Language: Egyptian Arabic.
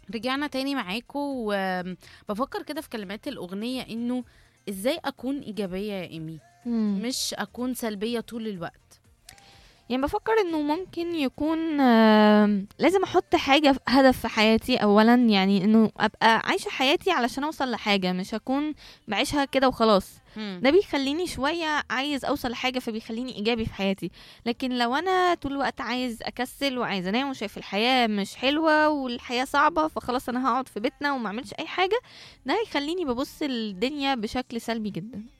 رجعنا تاني معاكم وبفكر كده في كلمات الأغنية إنه إزاي أكون إيجابية يا إيمي مم. مش أكون سلبية طول الوقت يعني بفكر انه ممكن يكون آم، لازم احط حاجة هدف في حياتي اولا يعني انه ابقى عايشة حياتي علشان اوصل لحاجة مش هكون بعيشها كده وخلاص مم. ده بيخليني شوية عايز اوصل لحاجة فبيخليني ايجابي في حياتي لكن لو انا طول الوقت عايز اكسل وعايز انام وشايف الحياة مش حلوة والحياة صعبة فخلاص انا هقعد في بيتنا وما اعملش اي حاجة ده هيخليني ببص الدنيا بشكل سلبي جدا